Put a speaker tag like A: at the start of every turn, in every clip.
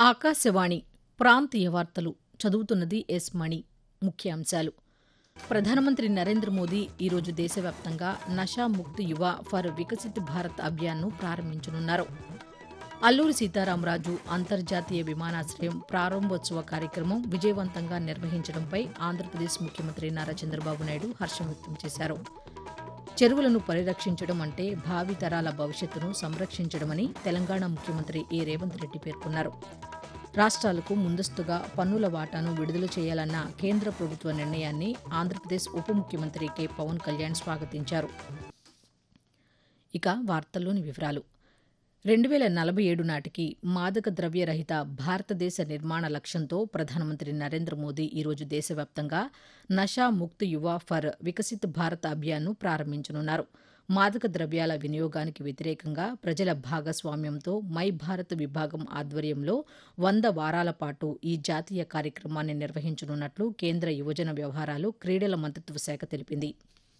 A: ఆకాశవాణి ప్రాంతీయ వార్తలు చదువుతున్నది ఎస్ మణి ముఖ్యాంశాలు ప్రధానమంత్రి నరేంద్ర మోదీ ఈరోజు దేశవ్యాప్తంగా నషా ముక్త్ యువ ఫర్ వికసిత్ భారత్ అభియాన్ను ప్రారంభించనున్నారు అల్లూరి సీతారామరాజు అంతర్జాతీయ విమానాశ్రయం ప్రారంభోత్సవ కార్యక్రమం విజయవంతంగా నిర్వహించడంపై ఆంధ్రప్రదేశ్ ముఖ్యమంత్రి నారా చంద్రబాబు నాయుడు హర్షం వ్యక్తం చేశారు చెరువులను పరిరక్షించడం అంటే భావి తరాల భవిష్యత్తును సంరక్షించడమని తెలంగాణ ముఖ్యమంత్రి ఏ రేవంత్ రెడ్డి పేర్కొన్నారు రాష్ట్రాలకు ముందస్తుగా పన్నుల వాటాను విడుదల చేయాలన్న కేంద్ర ప్రభుత్వ నిర్ణయాన్ని ఆంధ్రప్రదేశ్ ఉప ముఖ్యమంత్రి కె పవన్ కళ్యాణ్ స్వాగతించారు ఇక వార్తల్లోని వివరాలు రెండు వేల నలభై ఏడు నాటికి మాదక ద్రవ్య రహిత భారతదేశ నిర్మాణ లక్ష్యంతో ప్రధానమంత్రి నరేంద్ర మోదీ ఈరోజు దేశవ్యాప్తంగా నషా ముక్త్ యువ ఫర్ వికసిత్ భారత్ అభియాన్ను ప్రారంభించనున్నారు మాదక ద్రవ్యాల వినియోగానికి వ్యతిరేకంగా ప్రజల భాగస్వామ్యంతో మై భారత్ విభాగం ఆధ్వర్యంలో వంద వారాల పాటు ఈ జాతీయ కార్యక్రమాన్ని నిర్వహించనున్నట్లు కేంద్ర యువజన వ్యవహారాలు క్రీడల మంత్రిత్వ శాఖ తెలిపింది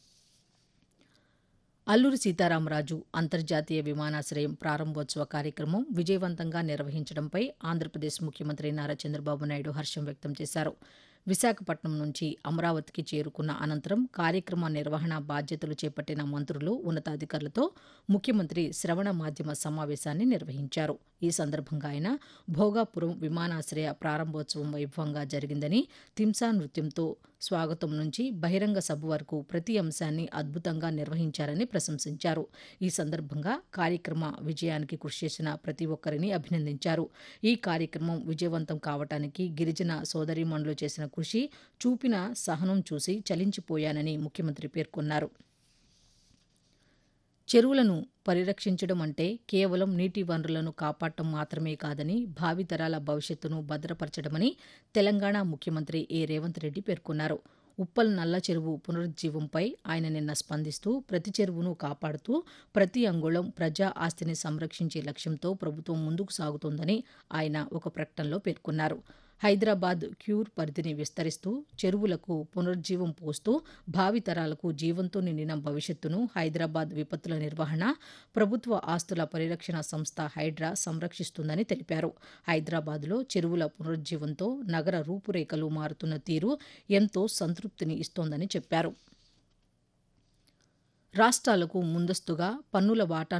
A: అల్లూరి సీతారామరాజు అంతర్జాతీయ విమానాశ్రయం ప్రారంభోత్సవ కార్యక్రమం విజయవంతంగా నిర్వహించడంపై ఆంధ్రప్రదేశ్ ముఖ్యమంత్రి నారా చంద్రబాబు నాయుడు హర్షం వ్యక్తం చేశారు విశాఖపట్నం నుంచి అమరావతికి చేరుకున్న అనంతరం కార్యక్రమ నిర్వహణ బాధ్యతలు చేపట్టిన మంత్రులు ఉన్నతాధికారులతో ముఖ్యమంత్రి శ్రవణ మాధ్యమ సమావేశాన్ని నిర్వహించారు ఈ సందర్భంగా ఆయన భోగాపురం విమానాశ్రయ ప్రారంభోత్సవం వైభవంగా జరిగిందని తింసా నృత్యంతో స్వాగతం నుంచి బహిరంగ సభ వరకు ప్రతి అంశాన్ని అద్భుతంగా నిర్వహించారని ప్రశంసించారు ఈ సందర్భంగా కార్యక్రమ విజయానికి కృషి చేసిన ప్రతి ఒక్కరిని అభినందించారు ఈ కార్యక్రమం విజయవంతం కావటానికి గిరిజన సోదరీమణులు చేసిన కృషి చూపిన సహనం చూసి చలించిపోయానని ముఖ్యమంత్రి పేర్కొన్నారు చెరువులను పరిరక్షించడం అంటే కేవలం నీటి వనరులను కాపాడటం మాత్రమే కాదని భావితరాల భవిష్యత్తును భద్రపరచడమని తెలంగాణ ముఖ్యమంత్రి ఏ రేవంత్ రెడ్డి పేర్కొన్నారు ఉప్పల్ నల్ల చెరువు పునరుజ్జీవంపై ఆయన నిన్న స్పందిస్తూ ప్రతి చెరువును కాపాడుతూ ప్రతి అంగుళం ప్రజా ఆస్తిని సంరక్షించే లక్ష్యంతో ప్రభుత్వం ముందుకు సాగుతోందని ఆయన ఒక ప్రకటనలో పేర్కొన్నారు హైదరాబాద్ క్యూర్ పరిధిని విస్తరిస్తూ చెరువులకు పునరుజ్జీవం పోస్తూ భావితరాలకు జీవంతో నిండిన భవిష్యత్తును హైదరాబాద్ విపత్తుల నిర్వహణ ప్రభుత్వ ఆస్తుల పరిరక్షణ సంస్థ హైడ్రా సంరక్షిస్తుందని తెలిపారు హైదరాబాద్లో చెరువుల పునరుజ్జీవంతో నగర రూపురేఖలు మారుతున్న తీరు ఎంతో సంతృప్తిని ఇస్తోందని చెప్పారు రాష్ట్రాలకు ముందస్తుగా పన్నుల వాటా